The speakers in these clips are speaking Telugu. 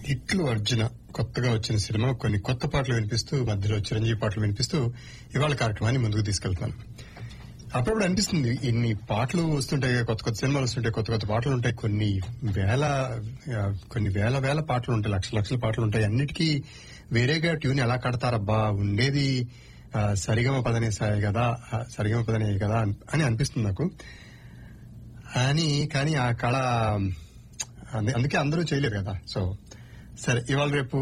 హిట్లు అర్జున కొత్తగా వచ్చిన సినిమా కొన్ని కొత్త పాటలు వినిపిస్తూ మధ్యలో చిరంజీవి పాటలు వినిపిస్తూ ఇవాళ కార్యక్రమాన్ని ముందుకు తీసుకెళ్తున్నాను అప్పుడప్పుడు అనిపిస్తుంది ఇన్ని పాటలు వస్తుంటాయి కొత్త కొత్త సినిమాలు వస్తుంటాయి కొత్త కొత్త పాటలు ఉంటాయి కొన్ని వేల ఆ, కొన్ని వేల వేల పాటలు ఉంటాయి లక్షల లక్షల పాటలు ఉంటాయి అన్నిటికీ వేరేగా ట్యూన్ ఎలా కడతారబ్బా ఉండేది ఆ, సరిగమ పదనే సాయి కదా ఆ, సరిగమ పదనే కదా అని అనిపిస్తుంది నాకు అని కానీ ఆ కళ అందు- అందుకే అందరూ చేయలేరు కదా సో సరే ఇవాళ రేపు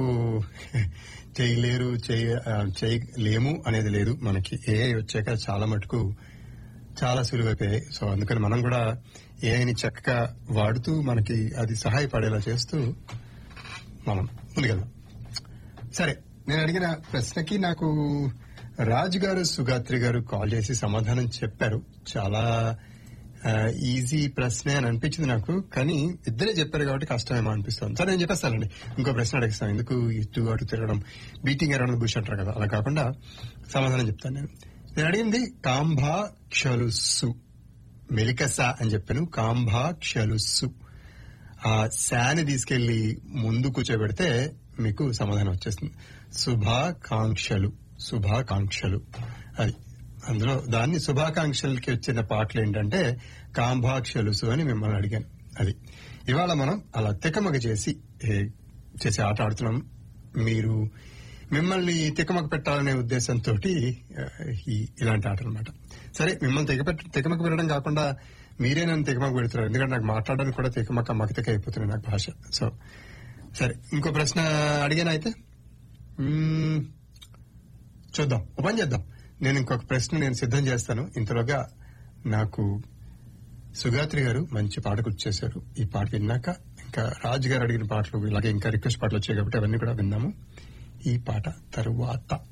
చేయలేరు చేయ ఆ, చేయలేము అనేది లేదు మనకి ఏ వచ్చాక చాలా మటుకు చాలా సులువైపోయాయి సో అందుకని మనం కూడా ఏఐని చక్కగా వాడుతూ మనకి అది సహాయపడేలా చేస్తూ మనం ముందుకెళ్దాం సరే నేను అడిగిన ప్రశ్నకి నాకు రాజు గారు సుగాత్రి గారు కాల్ చేసి సమాధానం చెప్పారు చాలా ఆ, ఈజీ ప్రశ్నే అని అనిపించింది నాకు కానీ ఇద్దరే చెప్పారు కాబట్టి కష్టమేమో అనిపిస్తుంది సరే నేను చెప్పేస్తానండి ఇంకో ప్రశ్న అడిగిస్తాను ఎందుకు ఇటు అటు తిరగడం బీటింగ్ అరౌండ్ బుష్ అంటారు కదా అలా కాకుండా సమాధానం చెప్తాను నేను నేను అడిగింది కాంభా క్షలుస్సు మెలికస అని చెప్పాను కాంభా క్షలుస్సు ఆ శాని తీసుకెళ్లి ముందు కూర్చోబెడితే మీకు సమాధానం వచ్చేస్తుంది శుభాకాంక్షలు శుభాకాంక్షలు అది అందులో దాన్ని శుభాకాంక్షలకి వచ్చిన పాటలు ఏంటంటే కాంభాక్షలుసు అని మిమ్మల్ని అడిగాను అది ఇవాళ మనం అలా తికమక చేసి ఏ, చేసి ఆట ఆడుతున్నాం మీరు మిమ్మల్ని తికమక పెట్టాలనే ఉద్దేశంతో ఇలాంటి ఆట అనమాట సరే మిమ్మల్ని తెగపెట్ట తికమక పెట్టడం కాకుండా మీరే నన్ను తికమక పెడుతున్నారు ఎందుకంటే నాకు మాట్లాడడానికి కూడా తికమక మకతిక అయిపోతుంది నాకు భాష సో సరే ఇంకో ప్రశ్న అడిగాను అయితే మ్మ్, చూద్దాం ఓ పని చేద్దాం నేను ఇంకొక ప్రశ్న నేను సిద్ధం చేస్తాను ఇంతలోగా నాకు సుగాత్రి గారు మంచి పాట గుర్తు చేశారు ఈ పాట విన్నాక ఇంకా రాజు గారు అడిగిన పాటలు ఇలాగే ఇంకా రిక్వెస్ట్ పాటలు వచ్చాయి కాబట్టి అవన్నీ కూడా విన్నాము ఈ పాట తరువాత